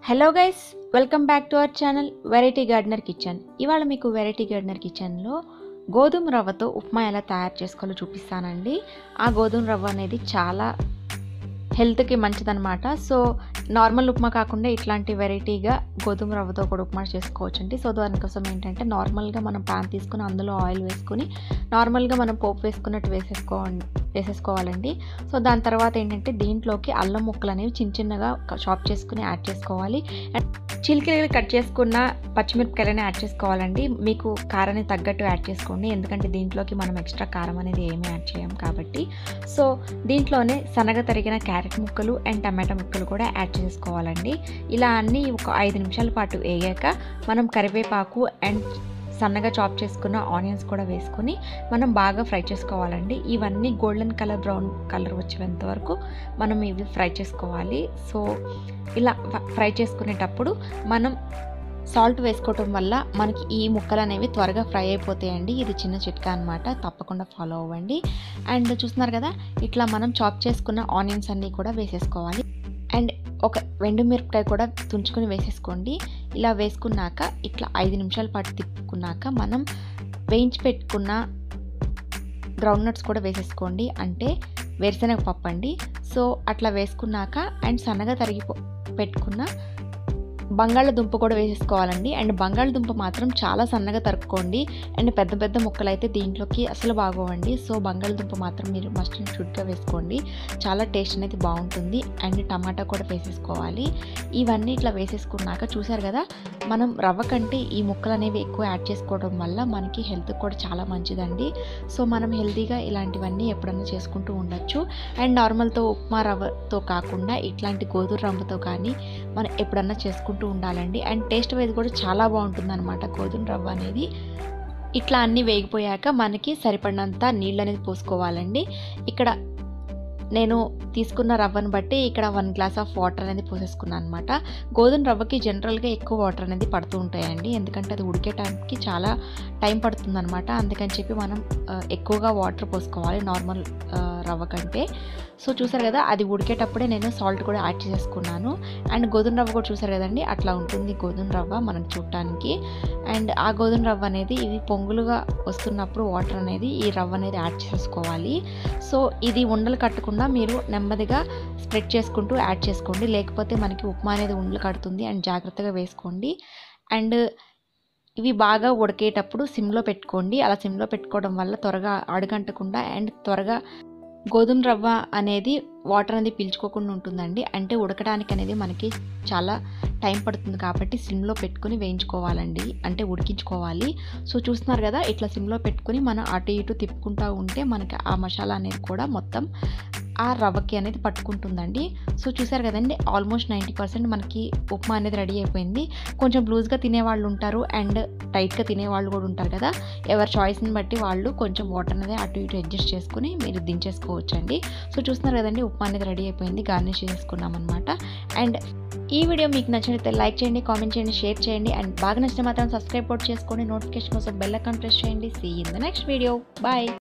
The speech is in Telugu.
hello guys welcome back to our channel variety gardener kitchen ఇవాళ మీకు వెరైటీ గార్డెనర్ కిచెన్లో గోధుమ రవ్వతో ఉప్మా ఎలా తయారు చేసుకోవాలో చూపిస్తానండి ఆ గోధుమ రవ్వ అనేది చాలా హెల్త్కి మంచిదన్నమాట సో నార్మల్ ఉప్మా కాకుండా ఇట్లాంటి వెరైటీగా గోధుమ రవ్వతో కూడా ఉప్మా చేసుకోవచ్చండి సో దానికోసం ఏంటంటే నార్మల్గా మనం పాన్ తీసుకుని అందులో ఆయిల్ వేసుకుని నార్మల్గా మనం పోపు వేసుకున్నట్టు వేసేసుకో వేసేసుకోవాలండి సో దాని తర్వాత ఏంటంటే దీంట్లోకి అల్లం ముక్కలు అనేవి చిన్న చిన్నగా చాప్ చేసుకుని యాడ్ చేసుకోవాలి అండ్ చిలికలు కట్ చేసుకున్న పచ్చిమిరపకాయలని యాడ్ చేసుకోవాలండి మీకు కారాన్ని తగ్గట్టు యాడ్ చేసుకోండి ఎందుకంటే దీంట్లోకి మనం ఎక్స్ట్రా కారం అనేది ఏమీ యాడ్ చేయం కాబట్టి సో దీంట్లోనే సన్నగా తరిగిన క్యారెట్ ముక్కలు అండ్ టమాటా ముక్కలు కూడా యాడ్ చేసుకోవాలండి ఇలా అన్నీ ఒక ఐదు నిమిషాల పాటు వేగాక మనం కరివేపాకు అండ్ సన్నగా చాప్ చేసుకున్న ఆనియన్స్ కూడా వేసుకొని మనం బాగా ఫ్రై చేసుకోవాలండి ఇవన్నీ గోల్డెన్ కలర్ బ్రౌన్ కలర్ వచ్చేంత వరకు మనం ఇవి ఫ్రై చేసుకోవాలి సో ఇలా ఫ్రై చేసుకునేటప్పుడు మనం సాల్ట్ వేసుకోవటం వల్ల మనకి ఈ ముక్కలు అనేవి త్వరగా ఫ్రై అయిపోతాయండి ఇది చిన్న చిట్కా అనమాట తప్పకుండా ఫాలో అవ్వండి అండ్ చూస్తున్నారు కదా ఇట్లా మనం చాప్ చేసుకున్న ఆనియన్స్ అన్నీ కూడా వేసేసుకోవాలి అండ్ ఒక వెండు మిరపకాయ కూడా తుంచుకొని వేసేసుకోండి ఇలా వేసుకున్నాక ఇట్లా ఐదు నిమిషాల పాటు తిప్పుకున్నాక మనం వేయించి పెట్టుకున్న గ్రౌండ్ నట్స్ కూడా వేసేసుకోండి అంటే వేరుశనగ పప్పు అండి సో అట్లా వేసుకున్నాక అండ్ సన్నగా తరిగి పెట్టుకున్న బంగాళదుంప కూడా వేసేసుకోవాలండి అండ్ బంగాళదుంప మాత్రం చాలా సన్నగా తరుక్కోండి అండ్ పెద్ద పెద్ద ముక్కలు అయితే దీంట్లోకి అసలు బాగోవండి సో బంగాళదుంప మాత్రం మీరు మస్ట్ అండ్ షుడ్గా వేసుకోండి చాలా టేస్ట్ అనేది బాగుంటుంది అండ్ టమాటా కూడా వేసేసుకోవాలి ఇవన్నీ ఇట్లా వేసేసుకున్నాక చూసారు కదా మనం రవ్వ కంటే ఈ ముక్కలు అనేవి ఎక్కువ యాడ్ చేసుకోవడం వల్ల మనకి హెల్త్ కూడా చాలా మంచిదండి సో మనం హెల్తీగా ఇలాంటివన్నీ ఎప్పుడన్నా చేసుకుంటూ ఉండొచ్చు అండ్ నార్మల్తో ఉప్మా రవ్వతో కాకుండా ఇట్లాంటి గోధుమ రవ్వతో కానీ మనం ఎప్పుడన్నా చేసుకుంటూ ఉండాలండి అండ్ టేస్ట్ వైజ్ కూడా చాలా బాగుంటుంది అనమాట గోధుమ రవ్వ అనేది ఇట్లా అన్నీ వేగిపోయాక మనకి సరిపడినంత నీళ్ళు అనేది పోసుకోవాలండి ఇక్కడ నేను తీసుకున్న రవ్వను బట్టి ఇక్కడ వన్ గ్లాస్ ఆఫ్ వాటర్ అనేది పోసేసుకున్నాను అనమాట గోధుమ రవ్వకి జనరల్గా ఎక్కువ వాటర్ అనేది పడుతూ ఉంటాయండి ఎందుకంటే అది ఉడికే టైంకి చాలా టైం పడుతుంది అనమాట అందుకని చెప్పి మనం ఎక్కువగా వాటర్ పోసుకోవాలి నార్మల్ రవ్వ కంటే సో చూసారు కదా అది ఉడికేటప్పుడే నేను సాల్ట్ కూడా యాడ్ చేసేసుకున్నాను అండ్ గోధుమ రవ్వ కూడా చూసారు కదండి అట్లా ఉంటుంది గోధుమ రవ్వ మనం చూడటానికి అండ్ ఆ గోధుమ రవ్వ అనేది ఇవి పొంగులుగా వస్తున్నప్పుడు వాటర్ అనేది ఈ రవ్వ అనేది యాడ్ చేసుకోవాలి సో ఇది ఉండలు కట్టకుండా మీరు నెమ్మదిగా స్ప్రెడ్ చేసుకుంటూ యాడ్ చేసుకోండి లేకపోతే మనకి ఉప్మా అనేది ఉండలు కడుతుంది అండ్ జాగ్రత్తగా వేసుకోండి అండ్ ఇవి బాగా ఉడికేటప్పుడు సిమ్లో పెట్టుకోండి అలా సిమ్లో పెట్టుకోవడం వల్ల త్వరగా అడుగంటకుండా అండ్ త్వరగా గోధుమ రవ్వ అనేది వాటర్ అనేది పీల్చుకోకుండా ఉంటుందండి అంటే ఉడకడానికి అనేది మనకి చాలా టైం పడుతుంది కాబట్టి సిమ్లో పెట్టుకుని వేయించుకోవాలండి అంటే ఉడికించుకోవాలి సో చూస్తున్నారు కదా ఇట్లా సిమ్లో పెట్టుకుని మనం అటు ఇటు తిప్పుకుంటూ ఉంటే మనకి ఆ మసాలా అనేది కూడా మొత్తం ఆ రవ్వకి అనేది పట్టుకుంటుందండి సో చూసారు కదండి ఆల్మోస్ట్ నైంటీ పర్సెంట్ మనకి ఉప్మా అనేది రెడీ అయిపోయింది కొంచెం లూజ్గా తినేవాళ్ళు ఉంటారు అండ్ టైట్గా తినేవాళ్ళు కూడా ఉంటారు కదా ఎవరి చాయిస్ని బట్టి వాళ్ళు కొంచెం వాటర్ అనేది అటు ఇటు అడ్జస్ట్ చేసుకుని మీరు దించేసుకోవచ్చు అండి సో చూస్తున్నారు కదండి ఉప్మా అనేది రెడీ అయిపోయింది గార్నిష్ చేసుకున్నాం అనమాట అండ్ ఈ వీడియో మీకు నచ్చినట్లయితే లైక్ చేయండి కామెంట్ చేయండి షేర్ చేయండి అండ్ బాగా నచ్చిన మాత్రం సబ్స్క్రైబ్ చేసుకోండి నోటిఫికేషన్ కోసం బెల్ అకౌంట్ ప్రెస్ చేయండి see in the next video bye